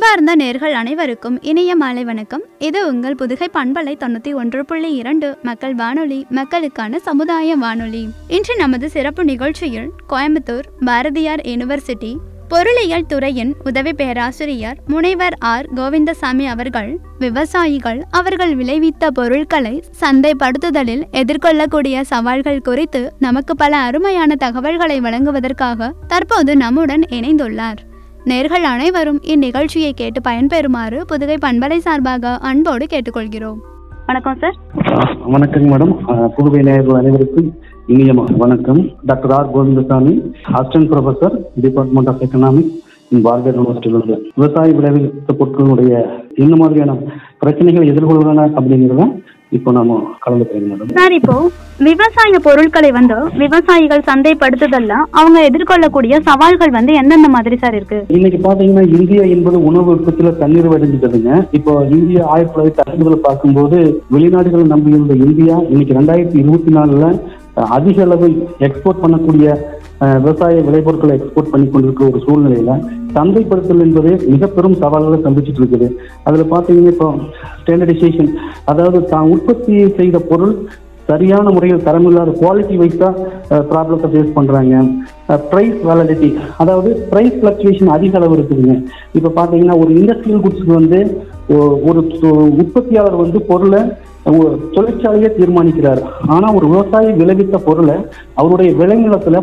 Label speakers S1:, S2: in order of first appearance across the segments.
S1: அன்பார்ந்த நேர்கள் அனைவருக்கும் இனிய மாலை வணக்கம் இது உங்கள் புதுகை பண்பலை தொண்ணூற்றி ஒன்று புள்ளி இரண்டு மக்கள் வானொலி மக்களுக்கான சமுதாய வானொலி இன்று நமது சிறப்பு நிகழ்ச்சியில் கோயம்புத்தூர் பாரதியார் யூனிவர்சிட்டி பொருளியல் துறையின் உதவி பேராசிரியர் முனைவர் ஆர் கோவிந்தசாமி அவர்கள் விவசாயிகள் அவர்கள் விளைவித்த பொருட்களை சந்தைப்படுத்துதலில் எதிர்கொள்ளக்கூடிய சவால்கள் குறித்து நமக்கு பல அருமையான தகவல்களை வழங்குவதற்காக தற்போது நம்முடன் இணைந்துள்ளார் நேர்கள் அனைவரும் இந்நிகழ்ச்சியை கேட்டு பயன்பெறுமாறு புதுகை பண்பலை சார்பாக அன்போடு கேட்டுக்கொள்கிறோம் வணக்கம் சார்
S2: ஆ, வணக்கங்க மேடம் ஆ, புதுவை நேயர்கள் அனைவருக்கும் இனிய ம- வணக்கம் doctor R Govindasamy assistant professor department of economics in Bharathiya யூனிவர்சிட்டியிலிருந்து விவசாய விளைவித்த பொருட்களுடைய என்ன மாதிரியான பிரச்சனைகள் எதிர்கொள்வன அப்படிங்கிறத இப்போ நாம கலந்துக்கிறோங்க மேடம்
S1: சார் இப்போ விவசாய பொருட்களை வந்து விவசாயிகள் சந்தைப்படுத்துதல்ல அவங்க எதிர்கொள்ளக்கூடிய சவால்கள் வந்து எந்தெந்த மாதிரி சார் இருக்கு
S2: இன்னைக்கு பாத்தீங்கன்னா இந்தியா என்பது உணவு உற்பத்தியில தண்ணீர் அடைஞ்சிட்டதுங்க இப்போ இந்தியா ஆயிரத்தி தொள்ளாயிரத்தி அறுபதுல பார்க்கும்போது வெளிநாடுகளை நம்பியிருந்த இந்தியா இன்னைக்கு ரெண்டாயிரத்தி இருபத்தி நாலுல அஹ், அதிக அளவு எக்ஸ்போர்ட் பண்ணக்கூடிய அஹ், விவசாய விளைபொருட்களை எக்ஸ்போர்ட் பண்ணி கொண்டிருக்கிற ஒரு சூழ்நிலையில சந்தைப்படுத்தல் என்பது மிக பெரும் சவால்களை சந்திச்சுட்டு இருக்குது அதுல பாத்தீங்கன்னா இப்போ ஸ்டாண்டர்டைசேஷன் அதாவது தான் உற்பத்தி செய்த பொருள் சரியான முறையில் தரமில்லாத குவாலிட்டி வைஸா ப்ராப்ளத்தை ஃபேஸ் பண்றாங்க ப்ரைஸ் வேலிடிட்டி அதாவது ப்ரைஸ் ஃப்ளக்சுவேஷன் அதிக அளவு இருக்குதுங்க இப்போ பார்த்தீங்கன்னா ஒரு இண்டஸ்ட்ரியல் குட்ஸ்க்கு வந்து ஒ- ஒரு தொ- உற்பத்தியாளர் வந்து பொருளை ஒ- தொழிற்சாலையே தீர்மானிக்கிறார் ஆனால் ஒரு விவசாயி விளைவித்த பொருளை அவருடைய விளைநிலத்தில்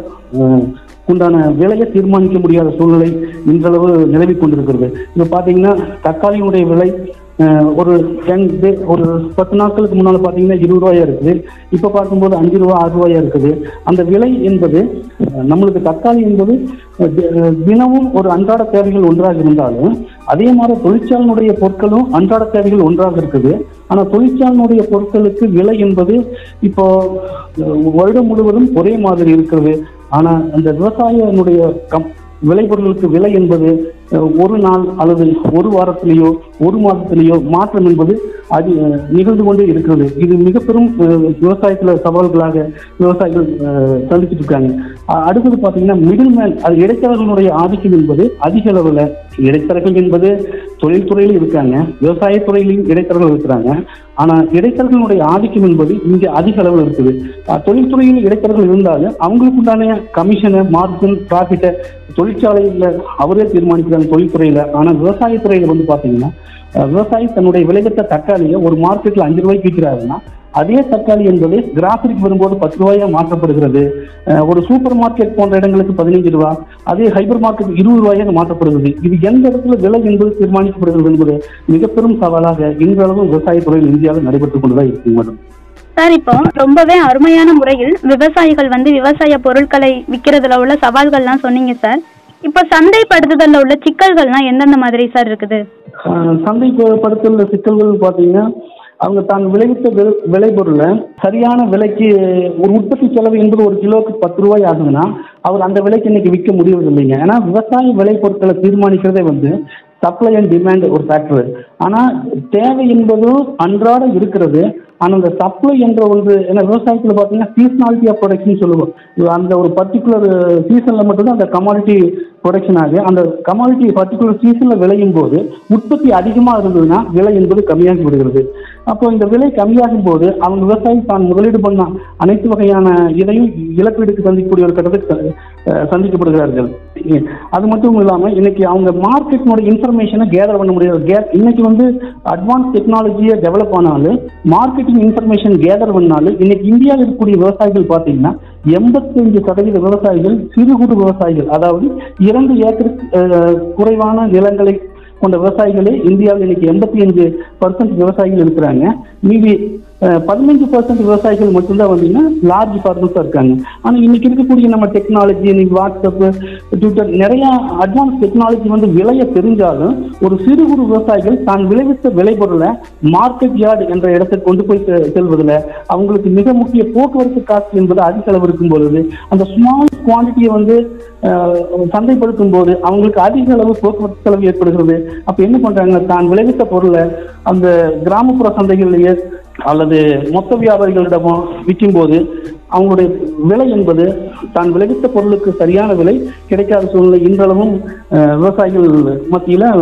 S2: உண்டான விலையை தீர்மானிக்க முடியாத சூழ்நிலை இன்றளவு நிலவி கொண்டிருக்கிறது இப்போ பார்த்தீங்கன்னா தக்காளியினுடைய விலை அஹ், ஒரு டென் டே ஒரு பத்து நாட்களுக்கு முன்னால் பார்த்தீங்கன்னா இருபது ரூபாயா இருக்குது இப்போ பார்க்கும்போது அஞ்சு ரூபா ஆறு ரூபாயா இருக்குது அந்த விலை என்பது அஹ், நம்மளுக்கு தக்காளி என்பது அஹ், தி- அஹ், தினமும் ஒரு அன்றாட தேவைகள் ஒன்றாக இருந்தாலும் அதே மாதிரி தொழிற்சாலையினுடைய பொருட்களும் அன்றாட தேவைகள் ஒன்றாக இருக்குது ஆனால் தொழிற்சாலையினுடைய பொருட்களுக்கு விலை என்பது இப்போ அஹ், வருடம் முழுவதும் ஒரே மாதிரி இருக்கிறது ஆனால் அந்த விவசாயினுடைய கம் விளைபொருளுக்கு விலை என்பது அஹ், ஒரு நாள் அல்லது ஒரு வாரத்திலேயோ ஒரு மாதத்திலேயோ மாற்றம் என்பது அது அஹ், நிகழ்ந்து கொண்டே இருக்கிறது இது மிக பெரும் அஹ், விவசாயத்துல சவால்களாக விவசாயிகள் அஹ், சந்திச்சுட்டு இருக்காங்க அஹ், அடுத்தது பார்த்தீங்கன்னா மிடில் மேன் அது இடைத்தரகர்களுடைய ஆதிக்கம் என்பது அதிக அளவில் இடைத்தரகர்கள் என்பது தொழில்துறையிலும் இருக்காங்க விவசாயத்துறையிலும் இடைத்தரகர்கள் இருக்கிறாங்க ஆனா இடைத்தரகர்களுடைய ஆதிக்கம் என்பது இங்க அதிக அளவில் இருக்குது அஹ், தொழில்துறையில் இடைத்தரகர்கள் இருந்தாலும் அவங்களுக்கு உண்டான கமிஷனை மார்ஜின் ப்ராஃபிட்டை தொழிற்சாலையில் அவரே தீர்மானிக்கிறாங்க தொழில்துறையில ஆனா விவசாயத்துறையில வந்து பாத்தீங்கன்னா அஹ், விவசாயி தன்னுடைய விளைவித்த தக்காளியை ஒரு மார்க்கெட்ல அஞ்சு ரூபாய்க்கு விற்கிறாருன்னா அதே தக்காளி என்பது கிராசரிக்கு வரும்போது பத்து ரூபாயா மாற்றப்படுகிறது அஹ், ஒரு சூப்பர் மார்க்கெட் போன்ற இடங்களுக்கு பதினைஞ்சு ரூபா அதே ஹைப்பர் மார்க்கெட் இருபது ரூபாயாக மாற்றப்படுகிறது இது எந்த இடத்துல விலை என்பது தீர்மானிக்கப்படுகிறது என்பது மிக பெரும் சவாலாக இன்றளவும் விவசாயத்துறையில் இந்தியாவில் நடைபெற்றுக் கொண்டுதான் இருக்கு மேடம்
S1: சார் இப்போ ரொம்பவே அருமையான முறையில் விவசாயிகள் வந்து விவசாய பொருட்களை விற்கிறதுல உள்ள சவால்கள்லாம் சொன்னீங்க சார் இப்போ சந்தைப்படுத்துதல்ல உள்ள சிக்கல்கள்லாம் எந்தெந்த மாதிரி சார் இருக்குது
S2: ஆஹ் சந்தைப்படுத்தல் சிக்கல்கள் பார்த்தீங்கன்னா அவங்க தான் விளைவித்த விளை- விளைபொருளை சரியான விலைக்கு ஒரு உற்பத்தி செலவு என்பது ஒரு கிலோவுக்கு பத்து ரூபாய் ஆகுதுன்னா அவர் அந்த விலைக்கு இன்னைக்கு விற்க முடியறது இல்லைங்க ஏன்னா விவசாய விளைபொருட்களை தீர்மானிக்கிறதே வந்து சப்ளை அண்ட் டிமாண்ட் ஒரு ஃபேக்டர் ஆனால் தேவை என்பது அன்றாட இருக்கிறது ஆனால் அந்த சப்ளை என்ற ஒன்று ஏன்னா விவசாயத்தில் பார்த்தீங்கன்னா சீசனாலிட்டி ஆஃப் ப்ரொடக்ஷன் சொல்லுவோம் இது அந்த ஒரு பர்டிகுலர் சீசனில் மட்டும்தான் அந்த கமாடிட்டி ப்ரொடக்ஷன் ஆகுது அந்த கமாடிட்டி பர்டிகுலர் சீசனில் விளையும் போது உற்பத்தி அதிகமாக இருந்ததுன்னா விலை என்பது கம்மியாகி விடுகிறது அப்போ இந்த விலை கம்மியாகும் போது அவங்க விவசாயி தான் முதலீடு பண்ண அனைத்து வகையான இதையும் இழப்பீடுக்கு சந்திக்கக்கூடிய ஒரு கட்டத்தை அஹ், சந்திக்கப்படுகிறார்கள் அது மட்டும் இல்லாமல் இன்னைக்கு அவங்க மார்க்கெட்டினுடைய இன்ஃபர்மேஷனை கேதர் பண்ண முடியாது கே இன்னைக்கு வந்து அட்வான்ஸ் டெக்னாலஜியை டெவலப் ஆனாலும் மார்க்கெட்டிங் இன்ஃபர்மேஷன் கேதர் பண்ணாலும் இன்னைக்கு இந்தியாவில் இருக்கக்கூடிய விவசாயிகள் பார்த்தீங்கன்னா எண்பத்தஞ்சு சதவீத விவசாயிகள் சிறு குறு விவசாயிகள் அதாவது இரண்டு ஏக்கருக்கு அஹ், குறைவான நிலங்களை கொண்ட விவசாயிகளே இந்தியாவில் இன்னைக்கு எண்பத்தி அஞ்சு பர்சன்ட் விவசாயிகள் இருக்கிறாங்க மீதி பதினஞ்சு பர்சன்ட் விவசாயிகள் மட்டும்தான் வந்தீங்கன்னா லார்ஜ் ஃபார்மர்ஸாக இருக்காங்க ஆனால் இன்னைக்கு இருக்கக்கூடிய நம்ம டெக்னாலஜி இன்னைக்கு வாட்ஸ்அப்பு ட்விட்டர் நிறைய அட்வான்ஸ் டெக்னாலஜி வந்து விலையை தெரிஞ்சாலும் ஒரு சிறு குறு விவசாயிகள் தான் விளைவித்த விளைபொருளை மார்க்கெட் யார்டு என்ற இடத்துக்கு கொண்டு போய் செ- செல்வதில் அவங்களுக்கு மிக முக்கிய போக்குவரத்து காசு என்பது அதிக அளவு இருக்கும் பொழுது அந்த ஸ்மால் குவான்டிட்டியை வந்து அஹ், சந்தைப்படுத்தும் போது அவங்களுக்கு அதிக அளவு போக்குவரத்து செலவு ஏற்படுகிறது அப்ப என்ன பண்றாங்க தான் விளைவித்த பொருளை அந்த கிராமப்புற சந்தைகளிலேயே அல்லது மொத்த வியாபாரிகளிடமோ விற்கும்போது அவங்களுடைய விலை என்பது தான் விளைவித்த பொருளுக்கு சரியான விலை கிடைக்காத சூழ்நிலை இன்றளவும் அஹ், விவசாயிகள் மத்தியில்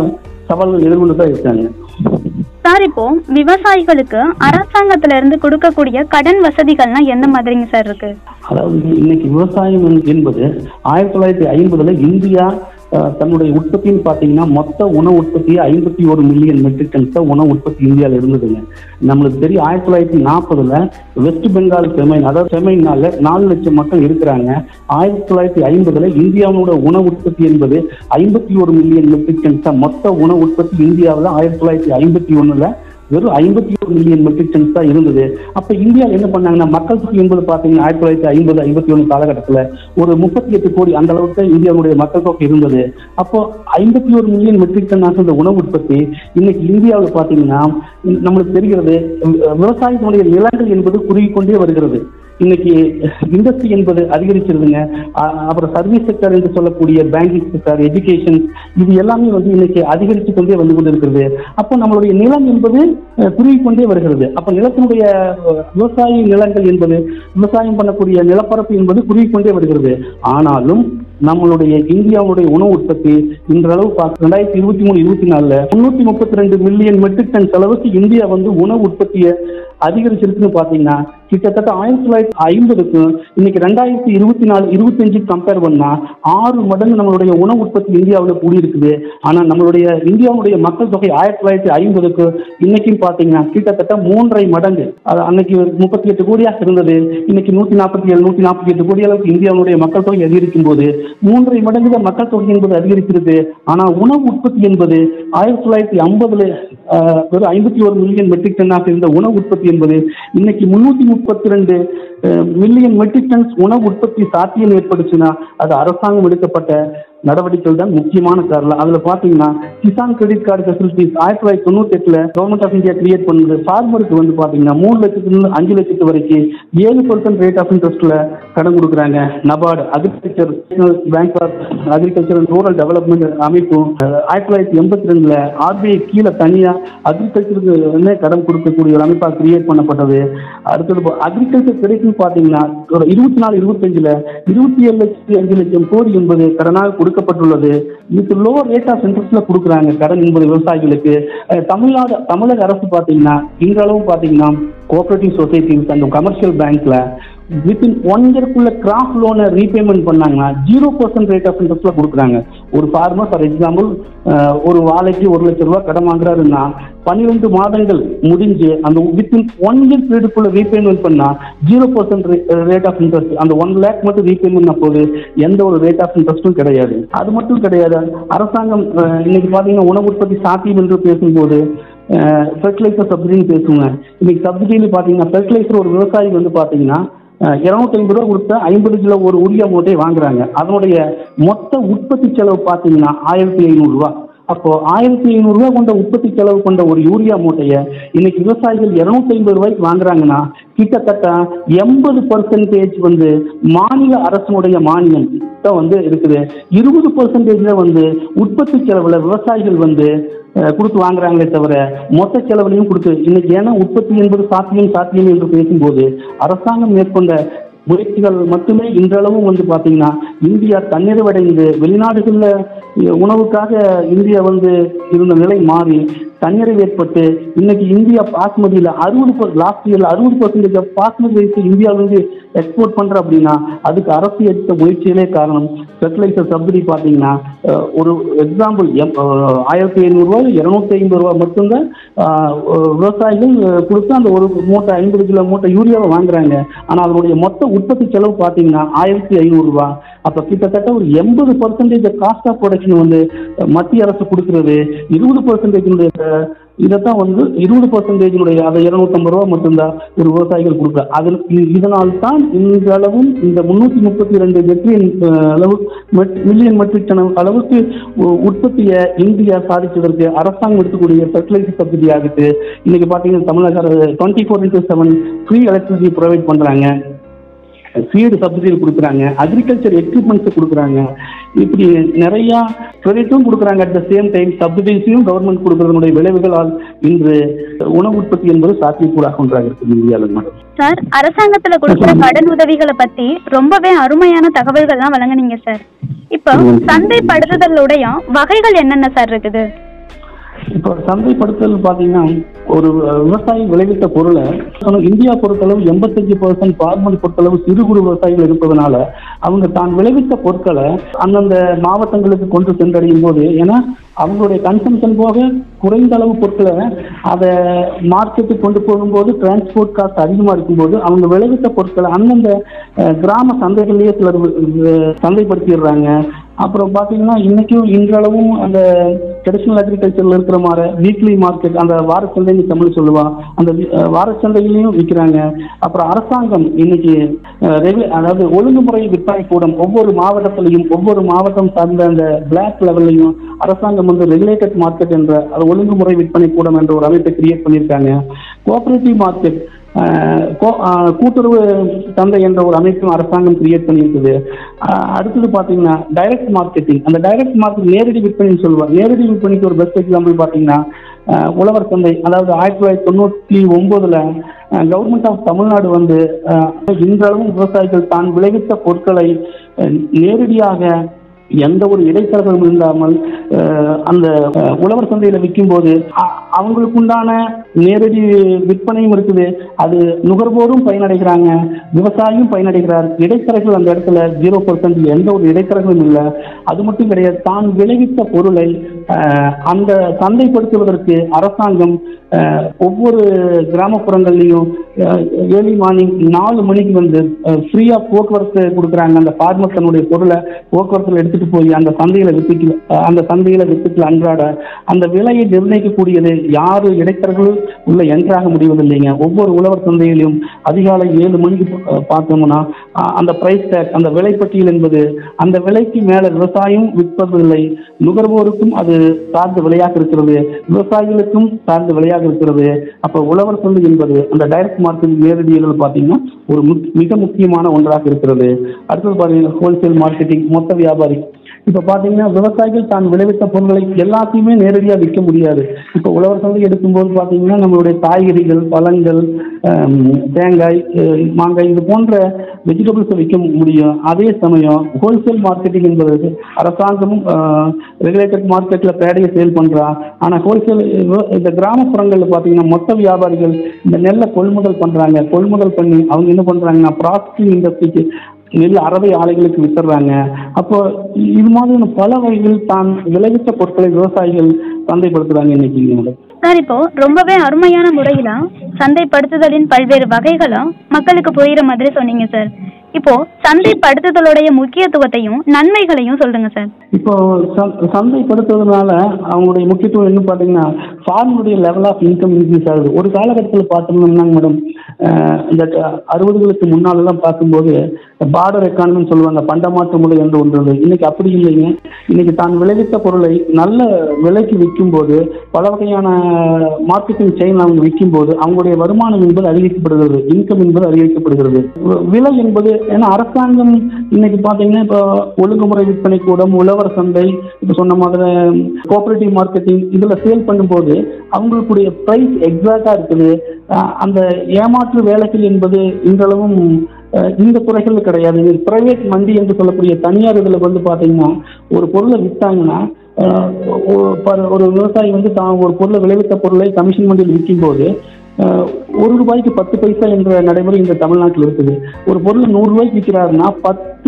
S2: சவால்கள் எதிர்கொண்டு தான் இருக்காங்க
S1: சார் இப்போ விவசாயிகளுக்கு அரசாங்கத்துல இருந்து கொடுக்கக்கூடிய கடன் வசதிகள்லாம் எந்த மாதிரிங்க சார் இருக்கு
S2: அதாவது இன்னைக்கு விவசாயம் என்பது ஆயிரத்தி தொள்ளாயிரத்தி ஐம்பதுல இந்தியா அஹ், தன்னுடைய உற்பத்தின்னு பார்த்தீங்கன்னா மொத்த உணவு உற்பத்தி ஐம்பத்தி ஒரு மில்லியன் மெட்ரிக் டன்ஸ் தான் உணவு உற்பத்தி இந்தியாவில் இருந்ததுங்க நம்மளுக்கு தெரியும் ஆயிரத்தி தொள்ளாயிரத்தி நாற்பதுல வெஸ்ட் பெங்கால் செமைன் அதாவது செமைனால நாலு லட்சம் மக்கள் இருக்கிறாங்க ஆயிரத்தி தொள்ளாயிரத்தி ஐம்பதுல இந்தியாவோட உணவு உற்பத்தி என்பது ஐம்பத்தி ஒரு மில்லியன் மெட்ரிக் டன்ஸ் தான் மொத்த உணவு உற்பத்தி இந்தியாவில் ஆயிரத்தி தொள்ளாயிரத்தி ஐம்பத்தி ஒண்ணுல வெறும் ஐம்பத்தி ஒரு மில்லியன் மெட்ரிக் டன்ஸ் தான் இருந்தது அப்ப இந்தியாவில் என்ன பண்ணாங்கன்னா மக்கள் தொகை என்பது பாத்தீங்கன்னா ஆயிரத்தி தொள்ளாயிரத்தி ஐம்பது ஐம்பத்தி ஒண்ணு காலகட்டத்துல ஒரு முப்பத்தி எட்டு கோடி அந்த அளவுக்கு தான் இந்தியாவுடைய மக்கள் தொகை இருந்தது அப்போ ஐம்பத்தி ஒரு மில்லியன் மெட்ரிக் டன் ஆகிற உணவு உற்பத்தி இன்னைக்கு இந்தியாவில் பாத்தீங்கன்னா நம்மளுக்கு தெரிகிறது வி- விவசாயத்தினுடைய நிலங்கள் என்பது குறுகி கொண்டே வருகிறது இன்னைக்கு இண்டஸ்ட்ரி என்பது அதிகரிச்சிருதுங்க அ- அப்புறம் சர்வீஸ் செக்டர் என்று சொல்லக்கூடிய பேங்கிங் செக்டர் எஜுகேஷன் இது எல்லாமே வந்து இன்னைக்கு அதிகரித்து கொண்டே வந்து கொண்டிருக்கிறது அப்போ நம்மளுடைய நிலம் என்பது அஹ், குறுகி கொண்டே வருகிறது அப்போ நிலத்தினுடைய அஹ், விவசாய நிலங்கள் என்பது விவசாயம் பண்ணக்கூடிய நிலப்பரப்பு என்பது குறுகி கொண்டே வருகிறது ஆனாலும் நம்மளுடைய இந்தியாவுடைய உணவு உற்பத்தி இன்றளவு பார்க்க ரெண்டாயிரத்தி இருபத்தி மூணு இருபத்தி நாலுல முன்னூத்தி முப்பத்தி ரெண்டு மில்லியன் மெட்ரிக் டன் அளவுக்கு இந்தியா வந்து உணவு உற்பத்தியை அதிகரிச்சிருக்குன்னு பாத்தீங்கன்னா கிட்டத்தட்ட ஆயிரத்தி தொள்ளாயிரத்தி ஐம்பதுக்கும் இன்னைக்கு ரெண்டாயிரத்தி இருபத்தி நாலு இருபத்தஞ்சு கம்பேர் பண்ணா ஆறு மடங்கு நம்மளுடைய உணவு உற்பத்தி இந்தியாவில் கூடி இருக்குது ஆனா நம்மளுடைய இந்தியாவுடைய மக்கள் தொகை ஆயிரத்தி தொள்ளாயிரத்தி ஐம்பதுக்கு இன்னைக்கும் பாத்தீங்கன்னா கிட்டத்தட்ட மூன்றரை மடங்கு அது அன்னைக்கு முப்பத்தி எட்டு கோடியாக இருந்தது இன்னைக்கு நூத்தி நாற்பத்தி ஏழு நூத்தி நாற்பத்தி எட்டு கோடி அளவுக்கு இந்தியாவுடைய மக்கள் தொகை அதிகரிக்கும் போது மூன்றரை மடங்கு தான் மக்கள் தொகை என்பது அதிகரிக்கிறது ஆனா உணவு உற்பத்தி என்பது ஆயிரத்தி தொள்ளாயிரத்தி ஐம்பதுல வெறும் ஐம்பத்தி ஒரு மில்லியன் மெட்ரிக் டன்னாக இருந்த உணவு உற்பத்தி என்பது இன்னைக்கு முன்னூத்தி முப்பத்தி ரெண்டு மில்லியன் மெட்ரிக் டன்ஸ் உணவு உற்பத்தி சாத்தியம் ஏற்பட்டுச்சுன்னா அது அரசாங்கம் எடுக்கப்பட்ட நடவடிக்கைகள் தான் முக்கியமான காரணம் அதுல பாத்தீங்கன்னா கிசான் கிரெடிட் கார்டு ஃபெசிலிட்டிஸ் ஆயிரத்தி தொள்ளாயிரத்தி தொண்ணூத்தி எட்டுல கவர்மெண்ட் ஆஃப் இந்தியா கிரியேட் பண்ணது ஃபார்மருக்கு வந்து பாத்தீங்கன்னா மூணு லட்சத்துல இருந்து அஞ்சு லட்சத்து வரைக்கும் ஏழு பர்சன்ட் ரேட் ஆஃப் இன்ட்ரெஸ்ட்ல கடன் கொடுக்குறாங்க NABARD agriculture bank of agriculture and rural development அமைப்பும் அஹ், ஆயிரத்தி தொள்ளாயிரத்தி எண்பத்தி ரெண்டுல ஆர்பிஐ கீழே தனியா அக்ரிகல்ச்சருக்கு வந்து கடன் கொடுக்கக்கூடிய ஒரு அமைப்பாக கிரியேட் பண்ணப்பட்டது அடுத்தது அக்ரிகல்ச்சர் கிரெடிட்னு பாத்தீங்கன்னா ஒரு இருபத்தி நாலு இருபத்தஞ்சுல இருபத்தி ஏழு லட்சத்தி அஞ்சு லட்சம் கோடி என்பது கடனாக கொடுக்கப்பட்டுள்ளது இது லோ ரேட் ஆஃப் இன்ட்ரெஸ்ட்ல கொடுக்குறாங்க கடன் என்பது விவசாயிகளுக்கு அஹ், தமிழ்நாடு தமிழக அரசு பாத்தீங்கன்னா இன்றளவு பாத்தீங்கன்னா கோஆபரேட்டிவ் சொசைட்டிஸ் அண்ட் கமர்ஷியல் பேங்க்ல வித்தின் ஒன் இயர்க்குள்ள கிராப் லோனை ரீபேமெண்ட் பண்ணாங்கன்னா ஜீரோ பர்சன்ட் ரேட் ஆஃப் இன்ட்ரெஸ்ட்ல கொடுக்குறாங்க ஒரு ஃபார்மர் ஃபார் எக்ஸாம்பிள் ஒரு வாழைக்கு ஒரு லட்சம் ரூபாய் கடன் வாங்குறாருன்னா பன்னிரெண்டு மாதங்கள் முடிஞ்சு அந்த வித்தின் ஒன் இயர் பீரியடுக்குள்ள ரீபேமெண்ட் பண்ணா zero percent rate of interest அந்த ஒன் லேக் மட்டும் ரீபேமெண்ட் போது எந்த ஒரு ரேட் ஆஃப் இன்ட்ரெஸ்ட்டும் கிடையாது அது மட்டும் கிடையாது அரசாங்கம் அஹ், இன்னைக்கு பாத்தீங்கன்னா உணவு உற்பத்தி சாத்தியம் என்று பேசும்போது ஃபெர்டிலைசர் சப்சிடின்னு பேசுவாங்க இன்னைக்கு சப்சிடின்னு பார்த்தீங்கன்னா ஃபெர்டிலைசர் ஒரு விவசாயி வந்து பார்த்தீங்கன்னா இரநூத்தி ஐம்பது ரூபா கொடுத்து ஐம்பது கிலோ ஒரு உரிய மூட்டையை வாங்குறாங்க அதனுடைய மொத்த உற்பத்தி செலவு பார்த்தீங்கன்னா ஆயிரத்தி ஐநூறுரூவா அப்போ ஆயிரத்தி ஐநூறுரூவா கொண்ட உற்பத்தி செலவு கொண்ட ஒரு யூரியா மூட்டையை இன்னைக்கு விவசாயிகள் இருநூத்தி ஐம்பது ரூபாய்க்கு வாங்குறாங்கன்னா கிட்டத்தட்ட எண்பது பர்சன்டேஜ் வந்து மாநில அரசுடைய மானியம் தான் வந்து இருக்குது இருபது பர்சன்டேஜ்ல வந்து உற்பத்தி செலவுல விவசாயிகள் வந்து அஹ், கொடுத்து வாங்குறாங்களே தவிர மொத்த செலவுலையும் கொடுத்து இன்னைக்கு ஏன்னா உற்பத்தி என்பது சாத்தியம் சாத்தியம் என்று பேசும்போது அரசாங்கம் மேற்கொண்ட முயற்சிகள் மட்டுமே இன்றளவும் வந்து பாத்தீங்கன்னா இந்தியா தன்னிறைவடைந்து வெளிநாடுகளில் உணவுக்காக இந்தியா வந்து இருந்த நிலை மாறி தன்னிறைவு ஏற்பட்டு இன்னைக்கு இந்தியா பாஸ்மதியில் அறுபது லாஸ்ட் இயர்ல அறுபது பர்சன்டேஜ் ஆஃப் பாஸ்மதி ரைஸ் இந்தியாவிலிருந்து எக்ஸ்போர்ட் பண்ற அப்படின்னா அதுக்கு அரசு எடுத்த முயற்சிகளே காரணம் ஃபெர்டிலைசர் சப்சிடி பார்த்தீங்கன்னா அஹ், ஒரு எக்ஸாம்பிள் ஆயிரத்தி ஐநூறுரூவா இரநூத்தி ஐம்பது ரூபா மட்டும்தான் அஹ், விவசாயிகள் அஹ், கொடுத்து அந்த ஒரு மூட்டை ஐம்பது கிலோ மூட்டை யூரியாவை வாங்குறாங்க ஆனால் அதனுடைய மொத்த உற்பத்தி செலவு பார்த்தீங்கன்னா ஆயிரத்தி ஐநூறுரூவா அப்போ கிட்டத்தட்ட ஒரு எண்பது பர்சன்டேஜ் காஸ்ட் ஆஃப் ப்ரொடக்ஷன் வந்து அஹ், மத்திய அரசு கொடுக்கிறது இருபது பர்சன்டேஜினுடைய இதைத்தான் வந்து இருபது பர்சன்டேஜினுடைய அதை இருநூத்தம்பது ரூபா மட்டும்தான் ஒரு விவசாயிகள் கொடுக்குறாங்க அதில் இ- இதனால் தான் இந்த அளவும் இந்த முன்னூற்றி முப்பத்தி ரெண்டு மெட்ரியன் அளவு மில்லியன் மெட்ரிக் டன் அளவுக்கு உ- உற்பத்தியை இந்தியா சாதிச்சதற்கு அரசாங்கம் எடுக்கக்கூடிய ஃபெர்டிலைசர் சப்சிடி ஆகுது இன்னைக்கு பார்த்தீங்கன்னா தமிழக twenty four into seven free electricity provide பண்ணுறாங்க ஃபீடு சப்சிடி கொடுக்குறாங்க அக்ரிகல்ச்சர் எக்யூப்மெண்ட்ஸ் கொடுக்குறாங்க இப்படி நிறையா கிரெடிட்டும் கொடுக்குறாங்க அட் த சேம் டைம் சப்சிடிஸையும் கவர்மெண்ட் கொடுக்கறதுனுடைய விளைவுகளால் இன்று உணவு உற்பத்தி என்பது சாத்தியக்கூடாக ஒன்றாக இருக்குது இந்தியாவில் மேடம்
S1: சார் அரசாங்கத்துல கொடுக்குற கடன் உதவிகளை பத்தி ரொம்பவே அருமையான தகவல்கள்லாம் வழங்குனீங்க சார் இப்போ சந்தைப்படுத்துதலுடைய வகைகள் என்னென்ன சார் இருக்குது
S2: இப்போ சந்தைப்படுத்தல் பாத்தீங்கன்னா ஒரு அஹ், விவசாயி விளைவித்த பொருளை ஆனா இந்தியா பொறுத்தளவு எண்பத்தஞ்சு பர்சன்ட் பார்மன் பொறுத்தளவு சிறு குறு விவசாயிகள் இருப்பதனால அவங்க தான் விளைவித்த பொருட்களை அந்தந்த மாவட்டங்களுக்கு கொண்டு சென்றடையும் போது ஏன்னா அவங்களுடைய கன்சம்ஷன் போக குறைந்த அளவு பொருட்களை அதை மார்க்கெட்டுக்கு கொண்டு போகும்போது டிரான்ஸ்போர்ட் காஸ்ட் அதிகமாக இருக்கும்போது அவங்க விளைவித்த பொருட்களை அந்தந்த அஹ், கிராம சந்தைகள்லேயே சிலர் அஹ், சந்தைப்படுத்திடுறாங்க அப்புறம் பார்த்தீங்கன்னா இன்னைக்கும் இன்றளவும் அந்த ட்ரெடிஷ்னல் அக்ரிகல்ச்சரில் இருக்கிற மாதிரி வீக்லி மார்க்கெட் அந்த வாரச்சந்தைன்னு தமிழ் சொல்லுவா அந்த வி- அஹ் வாரச்சந்தையிலையும் விற்கிறாங்க அப்புறம் அரசாங்கம் இன்னைக்கு அஹ், ரெகு- அதாவது ஒழுங்குமுறை விற்பனை கூடம் ஒவ்வொரு மாவட்டத்திலையும் ஒவ்வொரு மாவட்டம் சார்ந்த அந்த பிளாக் லெவல்லையும் அரசாங்கம் வந்து ரெகுலேட்டட் மார்க்கெட் என்ற அது ஒழுங்குமுறை விற்பனை கூடம் என்ற ஒரு அமைப்பை கிரியேட் பண்ணியிருக்காங்க கோஆபரேட்டிவ் மார்க்கெட் ஆஹ் கோ- ஆஹ் கூட்டுறவு சந்தை என்ற ஒரு அமைப்பும் அரசாங்கம் கிரியேட் பண்ணியிருக்குது ஆஹ் அடுத்தது பார்த்தீங்கன்னா டைரக்ட் மார்க்கெட்டிங் அந்த டைரக்ட் மார்க்கெட் நேரடி விற்பனைன்னு சொல்லுவாங்க நேரடி விற்பனைக்கு ஒரு பெஸ்ட் எக்ஸாம்பிள் பார்த்தீங்கன்னா ஆஹ் உழவர் சந்தை அதாவது ஆயிரத்தி தொள்ளாயிரத்தி தொண்ணூற்றி ஒன்பதுல கவர்மெண்ட் ஆஃப் தமிழ்நாடு வந்து ஆஹ் இன்றளவும் விவசாயிகள் தான் விளைவித்த பொருட்களை ஆஹ் நேரடியாக எந்த ஒரு இடைத்தரகரும் இல்லாமல் அஹ், அந்த அஹ், உழவர் சந்தையில விற்கும்போது அ- அவங்களுக்குண்டான நேரடி விற்பனையும் இருக்குது அது நுகர்வோரும் பயனடைகிறாங்க விவசாயியும் பயனடைகிறார் இடைத்தரகர்கள் அந்த இடத்துல ஜீரோ பர்சன்ட் எந்த ஒரு இடைத்தரகரும் இல்லை அது மட்டும் கிடையாது தான் விளைவித்த பொருளை அஹ், அந்த சந்தைப்படுத்துவதற்கு அரசாங்கம் அஹ், ஒவ்வொரு கிராமப்புறங்கள்லையும் ஏர்லி மார்னிங் நாலு மணிக்கு வந்து ஃப்ரீயா போக்குவரத்து கொடுக்குறாங்க அந்த ஃபார்மர் தன்னுடைய பொருளை போக்குவரத்துல எடுத்துட்டு போய் அந்த சந்தையில வித்துக்கல அஹ், அந்த சந்தையில வித்துக்கல அன்றாட அந்த விலையை நிர்ணயிக்கக்கூடியது யாரு இடைத்தரர்களும் உள்ள என்ட்ராக முடிவதில்லைங்க ஒவ்வொரு உழவர் சந்தையிலும் அதிகாலை ஏழு மணிக்கு அஹ், பார்த்தோம்னா அஹ், அந்த பிரைஸ் டேக் அந்த விலைப்பட்டியல் என்பது அந்த விலைக்கு மேல விவசாயம் விற்பதில்லை நுகர்வோருக்கும் அது சார்ந்த விலையாக இருக்கிறது விவசாயிகளுக்கும் சார்ந்த விலையாக இருக்கிறது அப்ப உழவர் சந்தை என்பது அந்த டைரக்ட் மார்க்கெட் நேரடியில் பார்த்தீங்கன்னா ஒரு முக்- மிக முக்கியமான ஒன்றாக இருக்கிறது அடுத்தது பார்த்தீங்கன்னா ஹோல்சேல் மார்க்கெட்டிங் மொத்த வியாபாரி இப்ப பாத்தீங்கன்னா விவசாயிகள் தான் விளைவித்த பொருட்களை எல்லாத்தையுமே நேரடியாக விற்க முடியாது இப்ப உழவர் சந்தை எடுக்கும்போது பாத்தீங்கன்னா நம்மளுடைய காய்கறிகள் பழங்கள் ஆம், தேங்காய் அஹ், மாங்காய் இது போன்ற வெஜிடபிள்ஸை விற்க முடியும் அதே சமயம் ஹோல்சேல் மார்க்கெட்டிங் என்பது அரசாங்கமும் ரெகுலேட்டட் மார்க்கெட்ல பேடையை சேல் பண்றா ஆனா ஹோல்சேல் இந்த கிராமப்புறங்கள்ல பாத்தீங்கன்னா மொத்த வியாபாரிகள் இந்த நெல்லை கொள்முதல் பண்றாங்க கொள்முதல் பண்ணி அவங்க என்ன பண்றாங்கன்னா ப்ராசஸிங் இண்டஸ்ட்ரிக்கு நெல் அறவை ஆலைகளுக்கு வித்துறாங்க அப்போ இது மாதிரியான பல வகைகள் தான் விளைவித்த பொருட்களை விவசாயிகள் சந்தைப்படுத்துறாங்க இன்னைக்கு மேடம்
S1: சார் இப்போ ரொம்பவே அருமையான முறையில சந்தைப்படுத்துதலின் பல்வேறு வகைகளும் மக்களுக்கு புரியுற மாதிரி சொன்னீங்க சார் இப்போ சந்தைப்படுத்துதலுடைய முக்கியத்துவத்தையும் நன்மைகளையும் சொல்லுங்க சார்
S2: இப்போ சந்- சந்தைப்படுத்துவதனால அவங்களுடைய முக்கியத்துவம் என்ன பார்த்தீங்கன்னா ஃபார்முடைய லெவல் ஆஃப் இன்கம் இன்க்ரீஸ் ஆகுது ஒரு காலகட்டத்தில் பார்த்தோம்னா மேடம் அஹ், இந்த அறுபதுகளுக்கு முன்னாலெல்லாம் பார்க்கும்போது பார்டர் எக்கானமின்னு சொல்லுவாங்க பண்டமாற்று முறை என்று ஒன்று இருந்தது. இன்னைக்கு அப்படி இல்லைங்க இன்னைக்கு தான் விளைவித்த பொருளை நல்ல விலைக்கு விற்கும்போது பல வகையான மார்க்கெட்டிங் செயின் அவங்க விற்கும்போது அவங்களுடைய வருமானம் என்பது அதிகரிக்கப்படுகிறது இன்கம் என்பது அதிகரிக்கப்படுகிறது வி- விலை என்பது ஏன்னா அரசாங்கம் இன்னைக்கு பார்த்தீங்கன்னா இப்போ ஒழுங்குமுறை விற்பனை கூடம் உழவர் சந்தை இப்போ சொன்ன மாதிரி கோஆபரேட்டிவ் மார்க்கெட்டிங் இதில் சேல் பண்ணும்போது அவங்களுக்குடைய ப்ரைஸ் எக்ஸாக்டாக இருக்குது அஹ் அந்த ஏமாற்று வேலைகள் என்பது இன்றளவும் அஹ் இந்த துறைகள் கிடையாது பிரைவேட் மண்டி என்று சொல்லக்கூடிய தனியார் இதில் வந்து பார்த்தீங்கன்னா ஒரு பொருளை விற்றாங்கன்னா அஹ் ஒரு ப- ஒரு விவசாயி வந்து தான் ஒரு பொருளை விளைவித்த பொருளை கமிஷன் மண்டியில் விற்கும்போது அஹ் ஒரு ரூபாய்க்கு பத்து பைசா என்ற நடைமுறை இந்த தமிழ்நாட்டில் இருக்குது ஒரு பொருளை நூறு ரூபாய்க்கு விற்கிறாருன்னா பத்து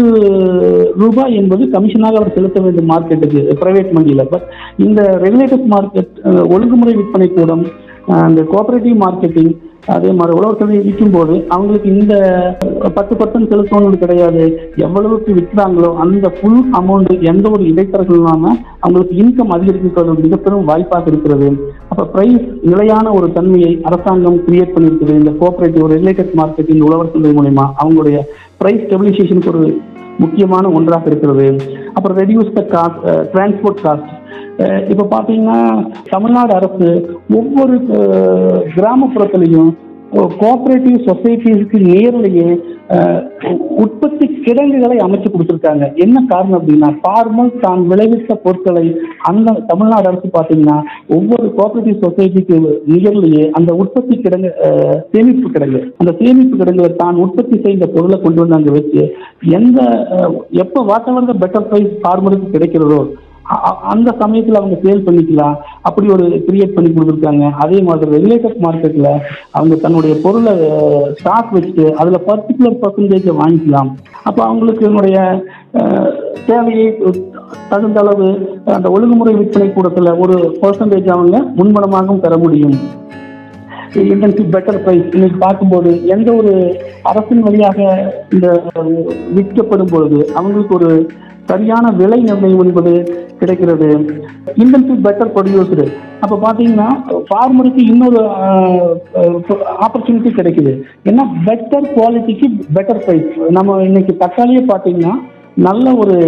S2: ரூபாய் என்பது கமிஷனாக அவர் செலுத்த வேண்டும் மார்க்கெட்டுக்கு பிரைவேட் மண்டியில் பட் இந்த ரெகுலேட்டட் மார்க்கெட் ஒழுங்குமுறை விற்பனை கூடம் அஹ் அந்த கோஆபரேட்டிவ் மார்க்கெட்டிங் அதே மாதிரி உழவர் சந்தை விற்கும்போது அவங்களுக்கு இந்த பத்து பர்சன்ட் செலுத்தணும்னு கிடையாது எவ்வளவுக்கு விற்கிறாங்களோ அந்த ஃபுல் அமௌண்ட் எந்த ஒரு இடைத்தரகம் இல்லாமல் அவங்களுக்கு இன்கம் அதிகரிக்கிறது ஒரு மிகப்பெரும் வாய்ப்பாக இருக்கிறது அப்போ ப்ரைஸ் நிலையான ஒரு தன்மையை அரசாங்கம் கிரியேட் பண்ணியிருக்குது இந்த கோஆபரேட்டிவ் ரெகுலேட்டட் மார்க்கெட்டிங் உழவர் சந்தை மூலயமா அவங்களுடைய ப்ரைஸ் ஸ்டெபிலைசேஷனுக்கு ஒரு முக்கியமான ஒன்றாக இருக்கிறது அப்புறம் reduce the cost transport cost இப்போ பார்த்தீங்கன்னா தமிழ்நாடு அரசு ஒவ்வொரு அஹ், கிராமப்புறத்துலையும் கோஆபரேட்டிவ் சொசைட்டிஸ்க்கு நேரிலேயே அஹ், உற்பத்தி கிடங்குகளை அமைச்சு கொடுத்துருக்காங்க என்ன காரணம் அப்படின்னா ஃபார்மர் தான் விளைவித்த பொருட்களை அந்த தமிழ்நாடு அரசு பார்த்தீங்கன்னா ஒவ்வொரு கோஆபரேட்டிவ் சொசைட்டிக்கு நிகழ்லையே அந்த உற்பத்தி கிடங்கு அஹ், சேமிப்பு கிடங்கு அந்த சேமிப்பு கிடங்குல தான் உற்பத்தி செய்த பொருளை கொண்டு வந்து அங்கே வச்சு எந்த அஹ், எப்போ whatever the better price ஃபார்மருக்கு கிடைக்கிறதோ அ- அ- அந்த சமயத்துல அவங்க சேல் பண்ணிக்கலாம் அப்படி ஒரு கிரியேட் பண்ணி கொடுத்துருக்காங்க அதே மாதிரி ரெகுலேட்டட் மார்க்கெட்ல அவங்க தன்னுடைய பொருளை ஸ்டாக் வச்சுட்டு அதுல பர்டிகுலர் பர்சன்டேஜை வாங்கிக்கலாம் அப்போ அவங்களுக்கு என்னுடைய அஹ், தேவையை தகுந்த அளவு அந்த ஒழுங்குமுறை விற்பனை கூடத்துல ஒரு பர்சன்டேஜ் அவங்க முன்பணமாகவும் பெற முடியும் இன்டென்சிவ் பெட்டர் பிரைஸ் இன்னைக்கு பார்க்கும்போது எந்த ஒரு அரசின் வழியாக இந்த விற்கப்படும் பொழுது அவங்களுக்கு ஒரு சரியான விலை நிர்ணயம் என்பது கிடைக்கிறது இன்டென்சிவ் பெட்டர் ப்ரொடியூசர் அப்போ பார்த்தீங்கன்னா ஃபார்மருக்கு இன்னொரு ஆப்பர்ச்சுனிட்டி கிடைக்குது ஏன்னா பெட்டர் குவாலிட்டிக்கு பெட்டர் ப்ரைஸ் நம்ம இன்னைக்கு தக்காளியே பார்த்தீங்கன்னா நல்ல ஒரு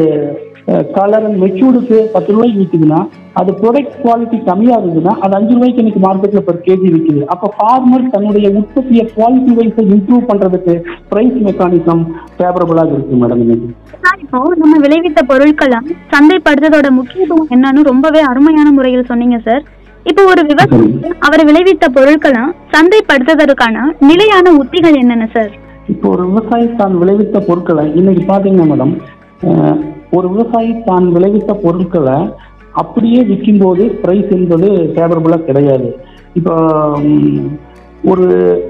S2: கலர் அண்ட் மெச்சூர்டுக்கு பத்து ரூபாய்க்கு விற்குதுன்னா அது ப்ராடக்ட் குவாலிட்டி கம்மியாக இருந்ததுன்னா அது அஞ்சு ரூபாய்க்கு இன்னைக்கு மார்க்கெட்டில் பர் கேஜி விற்குது அப்போ ஃபார்மர் தன்னுடைய உற்பத்தியை குவாலிட்டி வைஸை இம்ப்ரூவ் பண்ணுறதுக்கு ப்ரைஸ் மெக்கானிசம் ஃபேவரபுளாக இருக்கு மேடம் இன்னைக்கு
S1: சார் இப்போ நம்ம விளைவித்த பொருட்களை சந்தைப்படுத்துறதோட முக்கியத்துவம் என்னன்னு ரொம்பவே அருமையான முறையில் சொன்னீங்க சார் இப்போ ஒரு விவசாயி அவர் விளைவித்த பொருட்களை சந்தைப்படுத்துவதற்கான நிலையான உத்திகள் என்னென்ன சார்
S2: இப்போ ஒரு விவசாயி தான் விளைவித்த பொருட்களை இன்னைக்கு பார்த்தீங்கன்னா மேடம் அஹ், ஒரு விவசாயி தான் விளைவித்த பொருட்களை அப்படியே விற்கும்போது ப்ரைஸ் என்பது ஃபேவரபுளாக கிடையாது இப்போ ம், ஒரு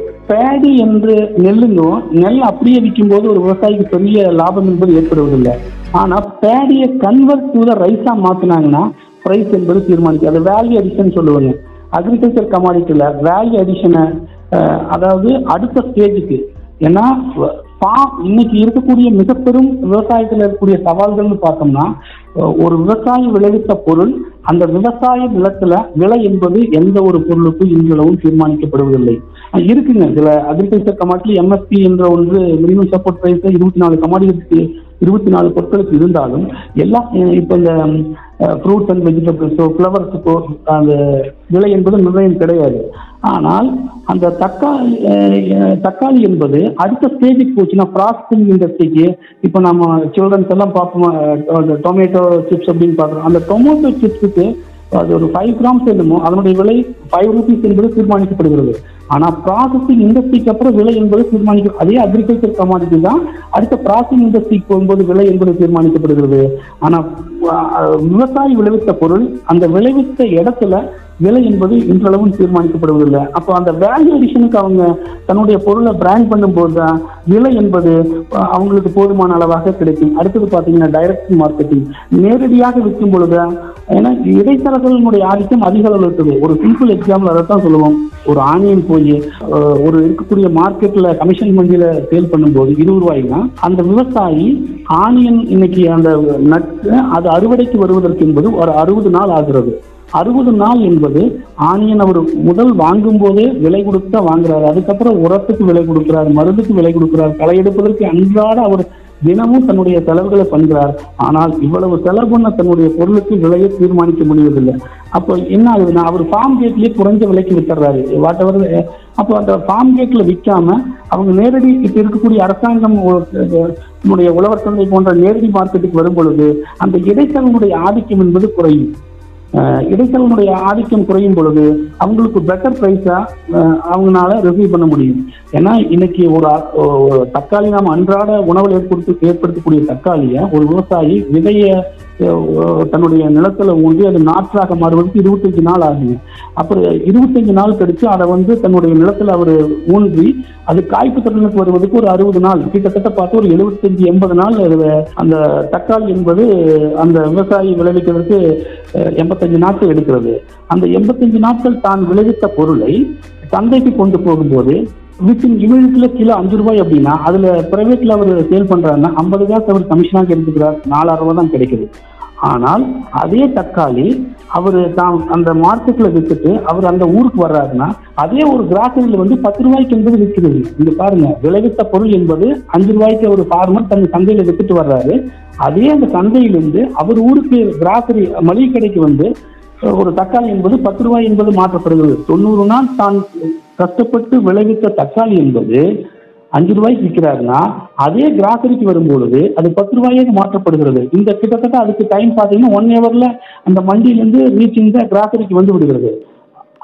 S2: பேடி என்று நெல்லுங்கும் நெல் அப்படியே விற்கும்போது ஒரு விவசாயிக்கு பெரிய லாபம் என்பது ஏற்படுவதில்லை ஆனால் பேடியை கன்வெர்ட் டு த ரைஸாக மாற்றினாங்கன்னா ப்ரைஸ் என்பது தீர்மானிக்கும் அது வேல்யூ அடிஷன் சொல்லுவாங்க அக்ரிகல்ச்சர் கமாடிட்டியில் வேல்யூ அடிஷனை அதாவது அடுத்த ஸ்டேஜுக்கு ஏன்னா பா இன்னைக்கு இருக்கக்கூடிய மிக பெரும் விவசாயத்தில் இருக்கக்கூடிய சவால்கள்னு பார்த்தோம்னா அஹ், ஒரு விவசாயி விளைவித்த பொருள் அந்த விவசாய நிலத்துல விலை என்பது எந்த ஒரு பொருளுக்கும் இன்றளவும் தீர்மானிக்கப்படுவதில்லை அஹ், இருக்குங்க சில அக்ரிகல்ச்சர் கமாடிட்டி எம்எஸ்பி என்ற ஒன்று மினிமம் சப்போர்ட் பிரைஸ் இருபத்தி நாலு கமாடிட்டி இருபத்தி நாலு பொருட்களுக்கு இருந்தாலும் எல்லாம் அஹ், இப்போ இந்த ஃப்ரூட்ஸ் அண்ட் வெஜிடபிள்ஸோ ஃப்ளவர்ஸுக்கோ அந்த விலை என்பது நிர்ணயம் கிடையாது ஆனால் அந்த தக்காளி அஹ், தக்காளி என்பது அடுத்த ஸ்டேஜுக்கு போச்சுன்னா ப்ராசஸிங் இண்டஸ்ட்ரிக்கு இப்போ நம்ம சில்ட்ரன்ஸ் எல்லாம் பார்ப்போம் டொமேட்டோ சிப்ஸ் அப்படின்னு பார்க்குறோம் அந்த டொமேட்டோ சிப்ஸுக்கு அது ஒரு ஃபைவ் கிராம்ஸ் என்னமோ அதனுடைய விலை ஃபைவ் ருபீஸ் என்பது தீர்மானிக்கப்படுகிறது ஆனால் ப்ராசஸிங் இண்டஸ்ட்ரிக்கு அப்புறம் விலை என்பது தீர்மானிக்க அதே அக்ரிகல்ச்சர் கமாடிட்டி தான் அடுத்த ப்ராசஸிங் இண்டஸ்ட்ரிக்கு போகும்போது விலை என்பது தீர்மானிக்கப்படுகிறது ஆனால் விவசாயி விளைவித்த பொருள் அந்த விளைவித்த இடத்துல விலை என்பது இன்றளவும் தீர்மானிக்கப்படுவதில்லை அப்போ அந்த வேல்யூ அடிஷனுக்கு அவங்க தன்னுடைய பொருளை பிராண்ட் பண்ணும்போது தான் விலை என்பது அஹ், அவங்களுக்கு போதுமான அளவாக கிடைக்கும் அடுத்தது பார்த்தீங்கன்னா டைரக்ட் மார்க்கெட்டிங் நேரடியாக விற்கும் பொழுது ஏன்னா இடைத்தரகர்களுடைய ஆதிக்கம் அதிக அளவில் இருக்குது ஒரு சிம்பிள் எக்ஸாம்பிள் அதை தான் சொல்லுவோம் ஒரு ஆனியன் போய் அஹ், ஒரு இருக்கக்கூடிய மார்க்கெட்ல கமிஷன் மண்டியில சேல் பண்ணும்போது இருபது ரூபாய்னா அந்த விவசாயி ஆனியன் இன்னைக்கு அந்த நட்டு அது அறுவடைக்கு வருவதற்கு என்பது ஒரு அறுபது நாள் ஆகிறது அறுபது நாள் என்பது ஆனியன் அவர் முதல் வாங்கும் போதே விலை கொடுத்தா வாங்குறாரு அதுக்கப்புறம் உரத்துக்கு விலை கொடுக்கிறார் மருந்துக்கு விலை கொடுக்கிறார் களை எடுப்பதற்கு அன்றாட அவர் தினமும் தன்னுடைய செலவுகளை பண்ணுகிறார் ஆனால் இவ்வளவு செலவு பண்ண தன்னுடைய பொருளுக்கு விலையை தீர்மானிக்க முடிவதில்லை அப்போ என்ன ஆகுதுன்னா அவர் ஃபார்ம் கேட்லயே குறைஞ்ச விலைக்கு வித்துறாரு வாட் எவர் அப்போ அந்த ஃபார்ம் கேட்ல விற்காம அவங்க நேரடி இப்போ இருக்கக்கூடிய அரசாங்கம் ஒ- அஹ் நம்முடைய உழவர் சந்தை போன்ற நேரடி மார்க்கெட்டுக்கு வரும் பொழுது அந்த இடைத்தரனுடைய ஆதிக்கம் என்பது குறையும் அஹ் இடைத்தரனுடைய ஆதிக்கம் குறையும் பொழுது அவங்களுக்கு பெட்டர் ப்ரைஸா அவங்களால ரிசீவ் பண்ண முடியும் ஏன்னா இன்னைக்கு ஒரு அ- ஒரு தக்காளி நாம் அன்றாட உணவில் ஏற்படுத்தி ஏற்படுத்தக்கூடிய தக்காளியை ஒரு விவசாயி விதைய அஹ், தன்னுடைய நிலத்துல ஊன்றி அது நாற்றாக மாறுவதற்கு இருபத்தஞ்சு நாள் ஆகுங்க அப்புறம் இருபத்தஞ்சு நாள் கழிச்சு அதை வந்து தன்னுடைய நிலத்துல அவர் ஊன்றி அது காய்ப்பு திறனுக்கு வருவதற்கு ஒரு அறுபது நாள் கிட்டத்தட்ட பார்த்து ஒரு எழுபத்தஞ்சு எண்பது நாள் அது அந்த தக்காளி என்பது அந்த விவசாயி விளைவிக்கிறதுக்கு அஹ், எண்பத்தஞ்சு நாட்கள் எடுக்கிறது அந்த எண்பத்தஞ்சு நாட்கள் தான் விளைவித்த பொருளை சந்தைக்கு கொண்டு போகும்போது வித்தின் இமிடியட்ல கிலோ அஞ்சு ரூபாய் அப்படின்னா அதுல பிரைவேட்ல அவர் சேல் பண்றாருன்னா ஐம்பது காசு அவர் கமிஷனாக எடுத்துக்கிறார் நாலாயிரம் ரூபாய் தான் கிடைக்குது ஆனால் அதே தக்காளி அவர் தான் அந்த மார்க்கெட்ல வித்துட்டு அவர் அந்த ஊருக்கு வர்றாருன்னா அதே ஒரு கிராசரியில வந்து பத்து ரூபாய்க்கு என்பது விற்கிறது இங்க பாருங்க விளைவித்த பொருள் என்பது அஞ்சு ரூபாய்க்கு ஒரு ஃபார்மர் தன் சந்தையில வித்துட்டு வர்றாரு அதே அந்த சந்தையிலிருந்து அவர் ஊருக்கு கிராசரி மளிகை கடைக்கு வந்து ஒரு தக்காளி என்பது பத்து ரூபாய் என்பது மாற்றப்படுகிறது தொண்ணூறு நாள் தான் கஷ்டப்பட்டு விளைவித்த தக்காளி என்பது அஞ்சு ரூபாய்க்கு விற்கிறாருன்னா அதே கிராசரிக்கு வரும்பொழுது அது பத்து ரூபாயாக மாற்றப்படுகிறது இந்த கிட்டத்தட்ட அதுக்கு டைம் பார்த்தீங்கன்னா ஒன் ஹவர்ல அந்த மண்டியிலேருந்து ரீச்சிங் த கிராசரிக்கு வந்து விடுகிறது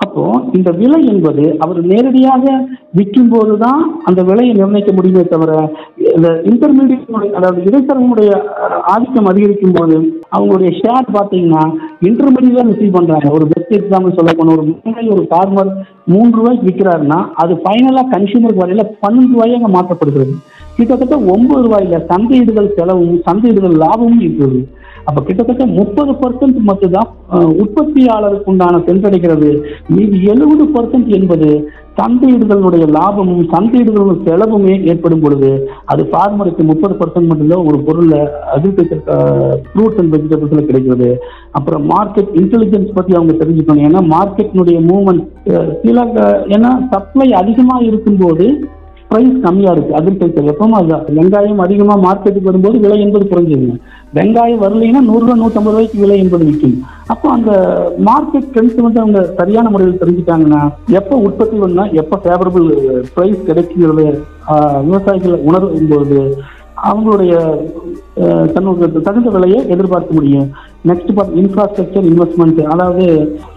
S2: அப்போ இந்த விலை என்பது அவர் நேரடியாக விற்கும் போதுதான் அந்த விலையை நிர்ணயிக்க முடியுமே தவிர இந்த இன்டர்மீடியட் அதாவது இடைத்தரனுடைய அஹ், ஆதிக்கம் அதிகரிக்கும் போது அவங்களுடைய ஷேர் பார்த்தீங்கன்னா இன்டர்மீடியட் தான் ரிசீவ் பண்றாங்க ஒரு பெஸ்ட் எக்ஸாம்பிள் சொல்ல போன ஒரு முன்னாடி ஒரு ஃபார்மர் மூன்று ரூபாய்க்கு விற்கிறாருன்னா அது ஃபைனலாக கன்சியூமருக்கு வரையில பன்னெண்டு ரூபாயாக மாற்றப்படுகிறது கிட்டத்தட்ட ஒன்பது ரூபாயில சந்தையிடுதல் செலவும் சந்தையிடுதல் லாபமும் இருக்குது அப்ப கிட்டத்தட்ட முப்பது பர்சன்ட் மட்டும்தான் அஹ், உற்பத்தியாளருக்கு உண்டான சென்றடைகிறது மீதி எழுபது பர்சன்ட் என்பது சந்தையிடுதலுடைய லாபமும் சந்தையிடுதலுடைய செலவுமே ஏற்படும் பொழுது அது ஃபார்மருக்கு முப்பது பர்சன்ட் மட்டும்தான் ஒரு பொருள்ல அக்ரிகல்ச்சர் ஃப்ரூட்ஸ் அண்ட் வெஜிடபிள்ஸ்ல கிடைக்கிறது அப்புறம் மார்க்கெட் இன்டெலிஜென்ஸ் பத்தி அவங்க தெரிஞ்சுக்கணும் ஏன்னா மார்க்கெட்னுடைய மூவ்மெண்ட் சில அஹ், ஏன்னா சப்ளை அதிகமா இருக்கும்போது பிரைஸ் கம்மியா இருக்கு அக்ரிகல்ச்சர் எப்பவும் அதுதான் வெங்காயம் அதிகமா மார்க்கெட்டுக்கு வரும்போது விலை என்பது குறைஞ்சிருங்க வெங்காயம் வரலைன்னா நூறுரூவா நூற்றம்பது ரூபாய்க்கு விலை என்பது விற்கும் அப்போ அந்த மார்க்கெட் ட்ரெண்ட்ஸ் வந்து அவங்க சரியான முறையில் தெரிஞ்சுட்டாங்கன்னா எப்போ உற்பத்தி பண்ணா எப்போ ஃபேவரபிள் ப்ரைஸ் கிடைக்கிறது ஆஹ், விவசாயிகள் உணரும் போது அவங்களுடைய அஹ், தன்னுடைய தகுந்த விலையை எதிர்பார்க்க முடியும் நெக்ஸ்ட் பார்த்து இன்ஃப்ராஸ்ட்ரக்சர் இன்வெஸ்ட்மெண்ட் அதாவது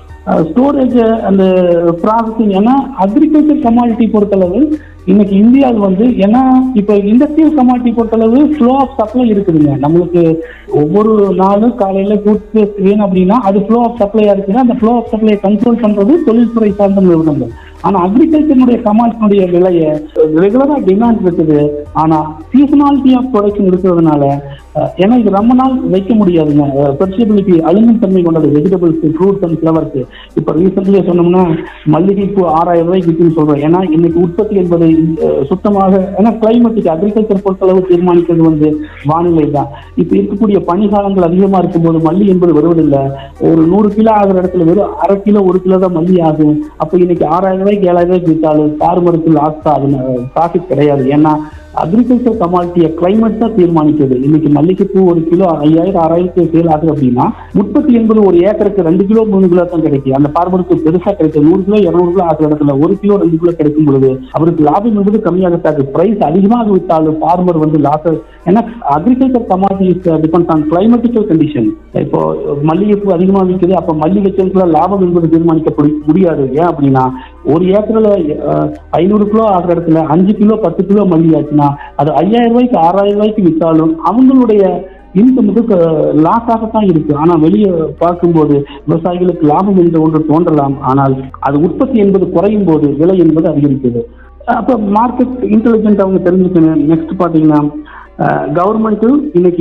S2: ஸ்டோரேஜ் அந்த ப்ராசஸிங் ஏன்னா அக்ரிகல்ச்சர் கமாடிட்டி பொறுத்தளவு இன்னைக்கு இந்தியாவில் வந்து ஏன்னா இப்போ இண்டஸ்ட்ரியல் கமாடிட்டி பொறுத்தளவு ஃப்ளோ ஆஃப் சப்ளை இருக்குதுங்க நம்மளுக்கு ஒவ்வொரு நாளும் காலையில் டூத் பேஸ்ட் வேணும் அப்படின்னா அது ஃப்ளோ ஆஃப் சப்ளையாக இருக்குன்னா அந்த ஃப்ளோ ஆஃப் சப்ளையை கண்ட்ரோல் பண்ணுறது தொழில்துறை சார்ந்த நிறுவனங்கள் ஆனால் அக்ரிகல்ச்சருடைய கமாடிட்டினுடைய விலையை ரெகுலராக டிமாண்ட் இருக்குது ஆனால் சீசனாலிட்டி ஆஃப் ப்ரொடக்ஷன் இருக்கிறதுனால அஹ், ஏன்னா இது ரொம்ப நாள் வைக்க முடியாதுங்க பெர்சிபிலிட்டி அழுங்கும் தன்மை கொண்டது வெஜிடபிள்ஸ் ஃப்ரூட்ஸ் அண்ட் ஃப்ளவர்ஸ் இப்போ ரீசெண்ட்லியே சொன்னோம்னா மல்லிகைப்பூ ஆறாயிரம் ரூபாய்க்கு விற்குன்னு சொல்றோம் ஏன்னா இன்னைக்கு உற்பத்தி என்பது அஹ், சுத்தமாக ஏன்னா கிளைமேட்டுக்கு அக்ரிகல்ச்சர் பொறுத்தளவு தீர்மானிக்கிறது வந்து வானிலை தான் இப்போ இருக்கக்கூடிய பனிகாலங்கள் அதிகமாக இருக்கும்போது மல்லி என்பது வருவதில்லை ஒரு நூறு கிலோ ஆகிற இடத்துல வெறும் அரை கிலோ ஒரு கிலோ தான் மல்லி ஆகும் அப்போ இன்னைக்கு ஆறாயிரம் ரூபாய்க்கு ஏழாயிரம் ரூபாய்க்கு விற்றாலும் ஃபார்மருக்கு லாஸ் ஆகும் ப்ராஃபிட் கிடையாது ஏன்னா அக்ரிகல்ச்சர் கமாடிட்டியை கிளைமேட் தான் தீர்மானிக்குது இன்னைக்கு மல்லிகைப்பூ ஒரு கிலோ ஐயாயிரம் ஆறாயிரத்து சேல் ஆகுது அப்படின்னா உற்பத்தி என்பது ஒரு ஏக்கருக்கு ரெண்டு கிலோ மூணு கிலோ தான் கிடைக்கும் அந்த ஃபார்மருக்கு பெருசா கிடைக்கும் நூறு கிலோ இருநூறு கிலோ ஆகிற இடத்துல ஒரு கிலோ ரெண்டு கிலோ கிடைக்கும் பொழுது அவருக்கு லாபம் என்பது கம்மியாகத்தாது பிரைஸ் அதிகமாக விட்டாலும் ஃபார்மர் வந்து லாஸ் ஏன்னா agriculture commodities depends on climatical condition இப்போ மல்லிகைப்பூ அதிகமாக விற்குது அப்போ மல்லிகை செல்ல லாபம் என்பது தீர்மானிக்க முடியாது ஏன் அப்படின்னா ஒரு ஏக்கர்ல அஹ், ஐநூறு கிலோ ஆகிற இடத்துல அஞ்சு கிலோ பத்து கிலோ மல்லி ஆச்சுன்னா அது ஐயாயிரம் ரூபாய்க்கு ஆறாயிரம் ரூபாய்க்கு விற்றாலும் அவங்களுடைய இன்கமுக்கு லாஸாகத்தான் இருக்கு ஆனா வெளியே பார்க்கும்போது விவசாயிகளுக்கு லாபம் என்ற ஒன்று தோன்றலாம் ஆனால் அது உற்பத்தி என்பது குறையும் போது விலை என்பது அதிகரிக்குது அப்போ மார்க்கெட் இன்டெலிஜென்ட் அவங்க தெரிஞ்சுக்கணும் நெக்ஸ்ட் பார்த்தீங்கன்னா கவர்மெண்ட்டு இன்னைக்கு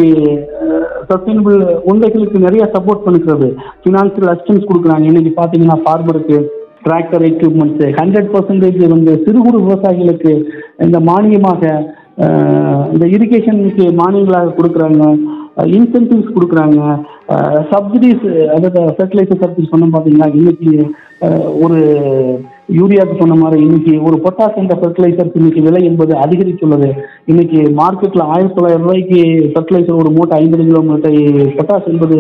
S2: சஸ்டைனபிள் உண்டைகளுக்கு நிறைய சப்போர்ட் பண்ணிக்கிறது ஃபினான்சியல் அசிஸ்டன்ஸ் கொடுக்குறாங்க இன்னைக்கு பார்த்தீங்கன்னா ஃபார்மருக்கு டிராக்டர் எக்யூப்மெண்ட்ஸ் ஹண்ட்ரட் பர்சன்டேஜ் வந்து சிறு குறு விவசாயிகளுக்கு இந்த மானியமாக அஹ், இந்த இரிகேஷனுக்கு மானியங்களாக கொடுக்குறாங்க இன்சென்டிவ்ஸ் கொடுக்குறாங்க சப்சிடிஸ் அதாவது ஃபெர்டிலைசர் சப்சிடி சொன்னோம் பார்த்தீங்கன்னா இன்னைக்கு அஹ், ஒரு யூரியாவுக்கு சொன்ன மாதிரி இன்னைக்கு ஒரு பொட்டாஸ் என்ற ஃபெர்டிலைசர்ஸ் இன்னைக்கு விலை என்பது அதிகரித்துள்ளது இன்னைக்கு மார்க்கெட்ல ஆயிரத்தி தொள்ளாயிரம் ரூபாய்க்கு ஃபெர்டிலைசர் ஒரு மூட்டை ஐம்பது கிலோ மூட்டை பொட்டாஸ் என்பது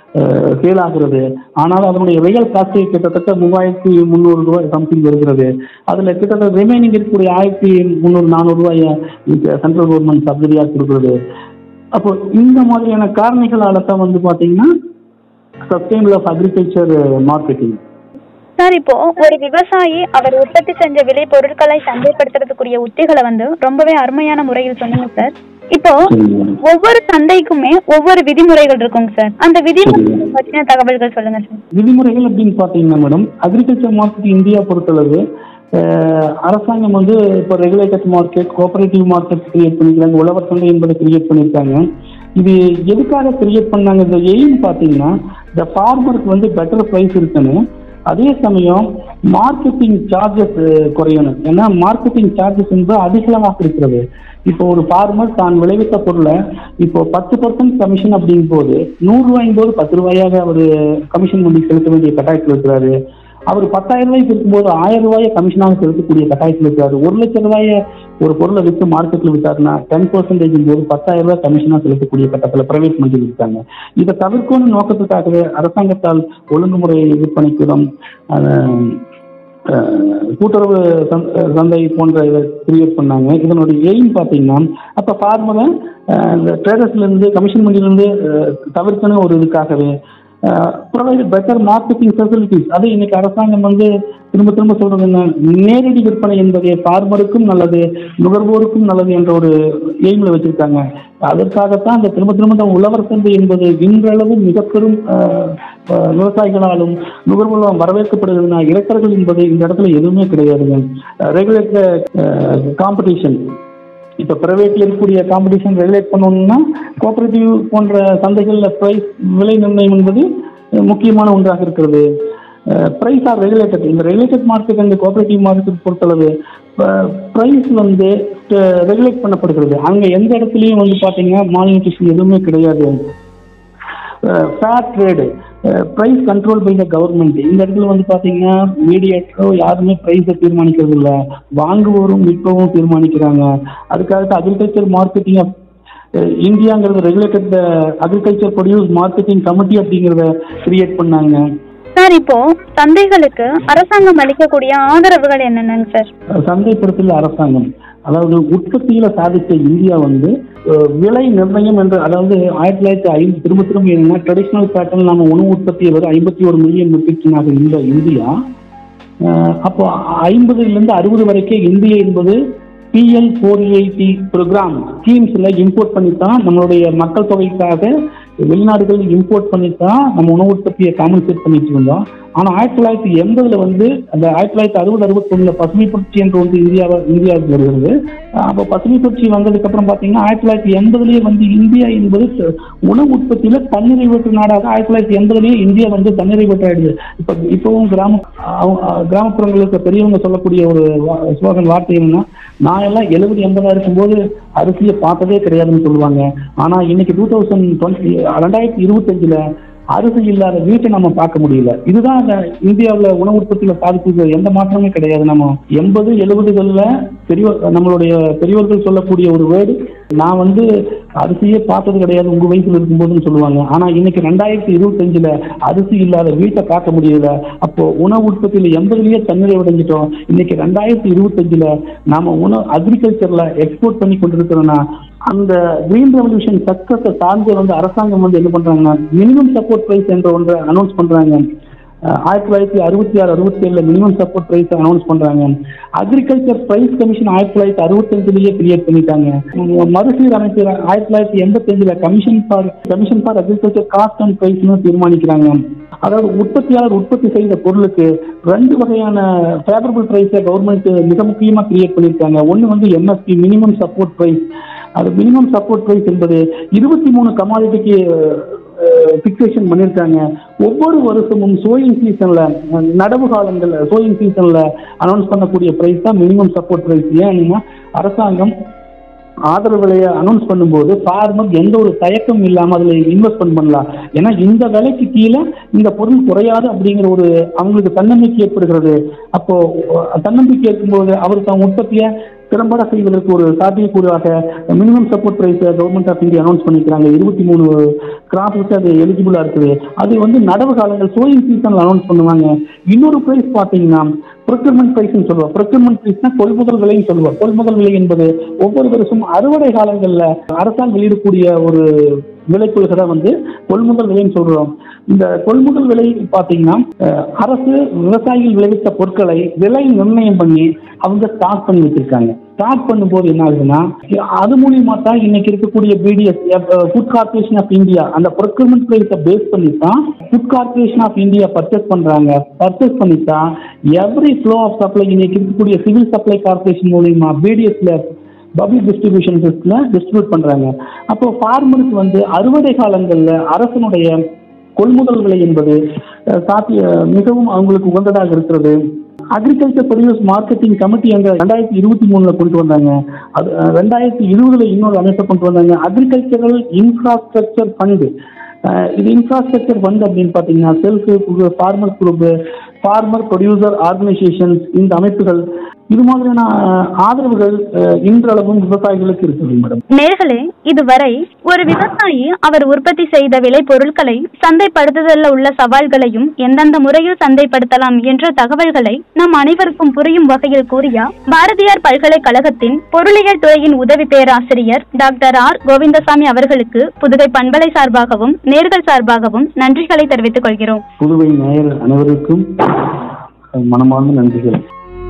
S2: சேல் ஆகிறது ஆனால் அதனுடைய ரியல் காஸ்ட் கிட்டத்தட்ட மூவாயிரத்தி முந்நூறு ரூபாய் சம்திங் வருகிறது அதில் கிட்டத்தட்ட ரிமைனிங் இருக்கக்கூடிய ஆயிரத்தி முந்நூறு நானூறு ரூபாயை சென்ட்ரல் கவர்மெண்ட் சப்சிடியாக கொடுக்குறது அப்போ இந்த மாதிரியான காரணிகளால தான் வந்து பார்த்தீங்கன்னா sustainable of agriculture marketing
S1: sir இப்போ ஒரு விவசாயி அவர் உற்பத்தி செஞ்ச விளை பொருட்களை சந்தைப்படுத்துறதுக்குரிய உத்திகளை வந்து ரொம்பவே அருமையான முறையில் சொன்னீங்க சார் இப்போ ஒவ்வொரு சந்தைக்குமே ஒவ்வொரு விதிமுறைகள் இருக்குங்க சார் அந்த விதிமுறைகள் பற்றின தகவல்கள் சொல்லுங்க சார்
S2: விதிமுறைகள் அப்படின்னு பார்த்தீங்கன்னா மேடம் அக்ரிகல்ச்சர் மார்க்கெட் இந்தியா பொறுத்தளவு அஹ், அரசாங்கம் வந்து இப்போ regulated market cooperative market create பண்ணிக்கிறாங்க உழவர் சந்தை என்பதை கிரியேட் பண்ணியிருக்காங்க இது எதுக்காக கிரியேட் பண்ணாங்க இந்த எய்ம் பார்த்தீங்கன்னா இந்த ஃபார்மருக்கு வந்து பெட்டர் ப்ரைஸ் இருக்கணும் அதே சமயம் மார்க்கெட்டிங் சார்ஜஸ் குறையணும் ஏன்னா மார்க்கெட்டிங் சார்ஜஸ் என்பது அதிகளவாக இருக்கிறது இப்போ ஒரு ஃபார்மர் தான் விளைவித்த பொருளை இப்போ பத்து பர்சன்ட் கமிஷன் அப்படிங்கும் போது நூறு ரூபாயும் போது பத்து ரூபாயாக அவர் கமிஷன் வண்டி செலுத்த வேண்டிய கட்டாயத்தில் இருக்கிறாரு அவர் பத்தாயிரம் ரூபாய்க்கு இருக்கும்போது ஆயிரம் ரூபாயை கமிஷனாக செலுத்தக்கூடிய கட்டாயத்தில் இருக்கிறாரு ஒரு லட்சம் ரூபாயை ஒரு பொருளை விற்று மார்க்கெட்டில் விற்றாருன்னா டென் பர்சன்டேஜ் போது பத்தாயிரம் ரூபாய் கமிஷனாக செலுத்தக்கூடிய கட்டத்தில் பிரைவேட் மண்டியில் இருக்காங்க இதை தவிர்க்கணும் நோக்கத்துக்காகவே அரசாங்கத்தால் ஒழுங்குமுறை விற்பனைக்கூடம் அஹ், அஹ், கூட்டுறவு சந்- சந்தை போன்ற இதை கிரியேட் பண்ணாங்க இதனுடைய எய்ம் பார்த்தீங்கன்னா அப்போ ஃபார்மரை இந்த ட்ரேடர்ஸ்லேருந்து கமிஷன் மண்டியிலேருந்து தவிர்க்கணும் ஒரு இதுக்காகவே ப்ரொவைட் பெட்டர் மார்க்கெட்டிங் ஃபெசிலிட்டிஸ் அது இன்னைக்கு அரசாங்கம் வந்து திரும்ப திரும்ப சொல்றது என்ன நேரடி விற்பனை என்பதே ஃபார்மருக்கும் நல்லது நுகர்வோருக்கும் நல்லது என்ற ஒரு எய்மில் வச்சிருக்காங்க அதற்காகத்தான் இந்த திரும்ப திரும்ப இந்த உழவர் சந்தை என்பது இன்றளவு மிக பெரும் அஹ், அஹ், விவசாயிகளாலும் நுகர்வோரும் வரவேற்கப்படுகிறதுனா இறக்கர்கள் என்பது இந்த இடத்துல எதுவுமே கிடையாதுங்க ரெகுலேட்டர் காம்படிஷன் இப்போ பிரைவேட்ல இருக்கக்கூடிய காம்படிஷன் ரெகுலேட் பண்ணணும்னா கோஆபரேட்டிவ் போன்ற சந்தைகளில் ப்ரைஸ் விலை நிர்ணயம் என்பது அஹ், முக்கியமான ஒன்றாக இருக்கிறது ப்ரைஸ் ஆர் ரெகுலேட்டட் இந்த regulated market and cooperative market பொறுத்தளவு ப்ரைஸ் வந்து ரெகுலேட் பண்ணப்படுகிறது அங்கே எந்த இடத்துலையும் வந்து பார்த்தீங்கன்னா மானிட்டேஷன் எதுவுமே கிடையாது fair trade price control by the government இந்த இடத்துல வந்து பார்த்தீங்கன்னா மீடியேட்டரோ யாருமே ப்ரைஸை தீர்மானிக்கிறது இல்லை வாங்குவோரும் விற்பவும் தீர்மானிக்கிறாங்க அதுக்காக அக்ரிகல்ச்சர் மார்க்கெட்டிங் ஆஃப் இந்தியாங்கிறது regulated agriculture produce marketing committee அப்படிங்கிறத கிரியேட் பண்ணாங்க
S1: சார் இப்போ சந்தைகளுக்கு அரசாங்கம் அளிக்கக்கூடிய ஆதரவுகள் என்னென்னங்க சார்
S2: சந்தைப்படுத்தல் அரசாங்கம் அதாவது உற்பத்தியில சாதித்த இந்தியா வந்து அஹ், விலை நிர்ணயம் என்று அதாவது ஆயிரத்தி தொள்ளாயிரத்தி ஐந்து திரும்ப திரும்ப என்னன்னா ட்ரெடிஷ்னல் பேட்டர்ன் நம்ம உணவு உற்பத்தியை வரை ஐம்பத்தி ஒரு மில்லியன் மெட்ரிக் டன்னாக இருந்த இந்தியா அஹ், அப்போ ஐம்பதுலேருந்து அறுபது வரைக்கும் இந்தியா என்பது பிஎல் ஃபோர் எயிட்டி ப்ரோக்ராம் ஸ்கீம்ஸில் இம்போர்ட் பண்ணி தான் நம்மளுடைய மக்கள் தொகைக்காக வெளிநாடுகள் இம்போர்ட் பண்ணி தான் நம்ம உணவு உற்பத்தியை காம்பன்சேட் பண்ணிட்டு இருந்தோம் ஆனால் ஆயிரத்தி தொள்ளாயிரத்தி எண்பதுல வந்து அந்த ஆயிரத்தி தொள்ளாயிரத்தி அறுபது அறுபத்தொன்னுல பசுமை புரட்சி என்று வந்து இந்தியாவை இந்தியாவுக்கு வருகிறது அப்போ பசுமை புரட்சி வந்ததுக்கு அப்புறம் பார்த்தீங்கன்னா ஆயிரத்தி தொள்ளாயிரத்தி எண்பதுலேயே வந்து இந்தியா என்பது ச- உணவு உற்பத்தியில தன்னிறைவற்ற நாடாக ஆயிரத்தி தொள்ளாயிரத்தி எண்பதுலேயே இந்தியா வந்து தன்னிறைவற்ற ஆயிடுது இப்போ இப்போவும் கிராம அஹ் அஹ் கிராமப்புறங்களுக்கு பெரியவங்க சொல்லக்கூடிய ஒரு ஸ்லோகன் வார்த்தை என்னன்னா நான் எல்லாம் எழுபது எண்பதா இருக்கும்போது அரிசியை பார்த்ததே கிடையாதுன்னு சொல்லுவாங்க ஆனா இன்னைக்கு டூ தௌசண்ட் டுவெண்ட்டி ரெண்டாயிரத்தி இருபத்தஞ்சுல அரிசி இல்லாத வீட்டை நம்ம பார்க்க முடியல இதுதான் இந்த இந்தியாவில் உணவு உற்பத்தியில சாதிச்சது எந்த மாற்றமே கிடையாது நம்ம எண்பது எழுபதுகளில் பெரியவர் நம்மளுடைய பெரியவர்கள் சொல்லக்கூடிய ஒரு வேர்டு நான் வந்து அரிசியே பார்த்தது கிடையாது உங்க வயசுல இருக்கும்போதுன்னு சொல்லுவாங்க ஆனா இன்னைக்கு ரெண்டாயிரத்தி இருபத்தஞ்சுல அரிசி இல்லாத வீட்டை பார்க்க முடியல அப்போ உணவு உற்பத்தியில எண்பதுலயே தன்னிறை அடைஞ்சிட்டோம் இன்னைக்கு ரெண்டாயிரத்தி இருபத்தஞ்சுல நாம உணவு அக்ரிகல்ச்சர்ல எக்ஸ்போர்ட் பண்ணி கொண்டிருக்கிறோம்னா அந்த கிரீன் ரெவல்யூஷன் சக்சஸை சார்ந்து வந்து அரசாங்கம் வந்து என்ன பண்றாங்கன்னா மினிமம் சப்போர்ட் பிரைஸ் என்ற ஒன்றை அனௌன்ஸ் பண்றாங்க அஹ் ஆயிரத்தி தொள்ளாயிரத்தி அறுபத்தி ஆறு அறுபத்தி ஏழுல மினிமம் சப்போர்ட் பிரைஸ் அனௌன்ஸ் பண்றாங்க அக்ரிகல்ச்சர் பிரைஸ் கமிஷன் ஆயிரத்தி தொள்ளாயிரத்தி அறுபத்தஞ்சுலயே கிரியேட் பண்ணிட்டாங்க உம் மறுசீரமைப்பு ஆயிரத்தி தொள்ளாயிரத்தி எண்பத்தஞ்சுல commission for commission for agriculture cost and பிரைஸ்னு தீர்மானிக்கிறாங்க அதாவது உற்பத்தியாளர் உற்பத்தி செய்த பொருளுக்கு ரெண்டு வகையான ஃபேவரபிள் பிரைஸை கவர்மெண்ட் மிக முக்கியமா கிரியேட் பண்ணியிருக்காங்க ஒன்று வந்து எம்எஸ்பி மினிமம் சப்போர்ட் பிரைஸ் அது மினிமம் சப்போர்ட் பிரைஸ் என்பது இருபத்தி மூணு கமாடிட்டிக்கு ஃபிக்சேஷன் பண்ணியிருக்காங்க ஒவ்வொரு வருஷமும் சோயிங் சீசன்ல நடவு காலங்கள்ல சோயிங் சீசன்ல அனௌன்ஸ் பண்ணக்கூடிய பிரைஸ் தான் மினிமம் சப்போர்ட் பிரைஸ் ஏன்னா அரசாங்கம் ஆதரவு விலையை அனௌன்ஸ் பண்ணும்போது ஃபார்மர் எந்த ஒரு தயக்கம் இல்லாம அதுல இன்வெஸ்ட்மெண்ட் பண்ணலாம் ஏன்னா இந்த விலைக்கு கீழே இந்த பொருள் குறையாது அப்படிங்கிற ஒரு அவங்களுக்கு தன்னம்பிக்கை ஏற்படுகிறது அப்போ அஹ், தன்னம்பிக்கை ஏற்படும்போது அவர் தன் உற்பத்தியை திறம்பட செய்வதற்கு ஒரு சாத்தியக்கூறாக minimum support price government of India announce பண்ணிக்கிறாங்க இருபத்தி மூணு கிராப்புக்கு அது எலிஜிபிளா இருக்குது அது வந்து நடவு காலங்கள் சோயிங் சீசன்ல அனௌன்ஸ் பண்ணுவாங்க இன்னொரு பிரைஸ் பார்த்தீங்கன்னா ப்ரொக்யூர்மெண்ட் பிரைஸ்னு சொல்லுவோம் ப்ரொக்யூர்மெண்ட் பிரைஸ்னா கொள்முதல் விலைன்னு சொல்லுவோம் கொள்முதல் விலை என்பது ஒவ்வொரு வருஷம் அறுவடை காலங்களில் அரசாங்கம் வெளியிடக்கூடிய ஒரு விலைக்குழுகை வந்து கொள்முதல் விலைன்னு சொல்றோம் இந்த கொள்முதல் விலை பார்த்தீங்கன்னா அஹ், அரசு விவசாயிகள் விளைவித்த பொருட்களை விலை நிர்ணயம் பண்ணி அவங்க ஸ்டாக் பண்ணி வச்சிருக்காங்க ஸ்டாக் பண்ணும்போது என்ன ஆகுதுன்னா அது மூலியமா தான் இன்னைக்கு இருக்கக்கூடிய PDS food corporation of India அந்த ப்ரொக்யூர்மெண்ட் பிரைஸை பேஸ் பண்ணி தான் food corporation of India purchase பண்றாங்க பர்ச்சேஸ் பண்ணி தான் எவ்ரி ஃப்ளோ ஆஃப் சப்ளை இன்னைக்கு இருக்கக்கூடிய சிவில் சப்ளை கார்பரேஷன் மூலியமா பிடிஎஸ்ல பப்ளிக் டிஸ்ட்ரிபியூஷன் சிஸ்டில் டிஸ்ட்ரிபியூட் பண்ணுறாங்க அப்போ ஃபார்மருக்கு வந்து அறுவடை காலங்களில் அரசனுடைய கொள்முதல் விலை என்பது அஹ், சாத்திய மிகவும் அவங்களுக்கு உகந்ததாக இருக்கிறது அக்ரிகல்ச்சர் ப்ரொடியூஸ் மார்க்கெட்டிங் கமிட்டி அங்கே ரெண்டாயிரத்தி இருபத்தி மூணில் கொண்டு வந்தாங்க அது அஹ், ரெண்டாயிரத்தி இருபதுல இன்னொரு அமைப்பை கொண்டு வந்தாங்க அக்ரிகல்ச்சரல் இன்ஃப்ராஸ்ட்ரக்சர் ஃபண்டு இது இன்ஃப்ராஸ்ட்ரக்சர் ஃபண்ட் அப்படின்னு பார்த்தீங்கன்னா self farmer group farmer producer organisations இந்த அமைப்புகள் இது மாதிரியான அஹ், ஆதரவுகள் அஹ், இன்றளவும் விவசாயிகளுக்கு இருக்குது மேடம்
S1: நேர்களே இதுவரை ஒரு விவசாயி அவர் உற்பத்தி செய்த விளை பொருட்களை சந்தைப்படுத்துதலில் உள்ள சவால்களையும் எந்தெந்த முறையில் சந்தைப்படுத்தலாம் என்ற தகவல்களை நம் அனைவருக்கும் புரியும் வகையில் கூறிய பாரதியார் பல்கலைக்கழகத்தின் பொருளியல் துறையின் உதவி பேராசிரியர் டாக்டர் ஆர் கோவிந்தசாமி அவர்களுக்கு புதுகை பண்பலை சார்பாகவும் நேர்கள் சார்பாகவும் நன்றிகளை தெரிவித்துக் கொள்கிறோம்
S2: புதுவை நேயர் அனைவருக்கும் அஹ், மனமார்ந்த நன்றிகள்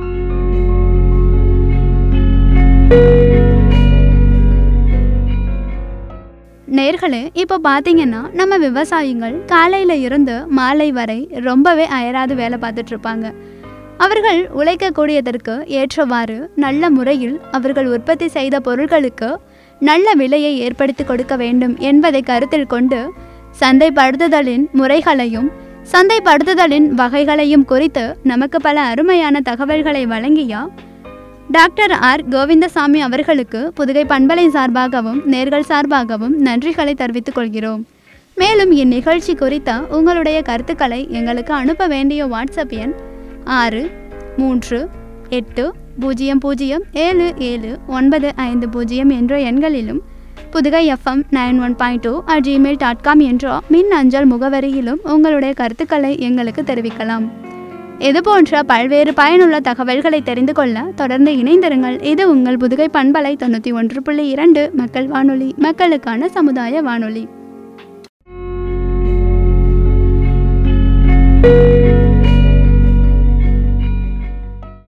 S1: நேர்களே இப்போ பார்த்தீங்கன்னா நம்ம விவசாயிகள் காலையில் இருந்து மாலை வரை ரொம்பவே அயராது வேலை பார்த்துட்டு இருப்பாங்க அவர்கள் உழைக்கக்கூடியதற்கு ஏற்றவாறு நல்ல முறையில் அவர்கள் உற்பத்தி செய்த பொருட்களுக்கு நல்ல விலையை ஏற்படுத்தி கொடுக்க வேண்டும் என்பதை கருத்தில் கொண்டு சந்தைப்படுத்துதலின் முறைகளையும் சந்தைப்படுத்துதலின் வகைகளையும் குறித்து நமக்கு பல அருமையான தகவல்களை வழங்கிய டாக்டர் ஆர் கோவிந்தசாமி அவர்களுக்கு புதுகை பண்பலை சார்பாகவும் நேர்கள் சார்பாகவும் நன்றிகளை தெரிவித்துக் கொள்கிறோம் மேலும் இந்நிகழ்ச்சி குறித்த உங்களுடைய கருத்துக்களை எங்களுக்கு அனுப்ப வேண்டிய வாட்ஸ்அப் எண் ஆறு மூன்று எட்டு பூஜ்ஜியம் பூஜ்ஜியம் ஏழு ஏழு ஒன்பது ஐந்து பூஜ்ஜியம் என்ற எண்களிலும் Pudugai FM nine one point two at Gmail dot com என்ற மின் அஞ்சல் முகவரியிலும் உங்களுடைய கருத்துக்களை எங்களுக்கு தெரிவிக்கலாம் இது போன்ற பல்வேறு பயனுள்ள தகவல்களை தெரிந்து கொள்ள தொடர்ந்து இணைந்திருங்கள் இது உங்கள் புதுகை பண்பலை தொண்ணூற்றி ஒன்று புள்ளி இரண்டு மக்கள் வானொலி மக்களுக்கான சமுதாய வானொலி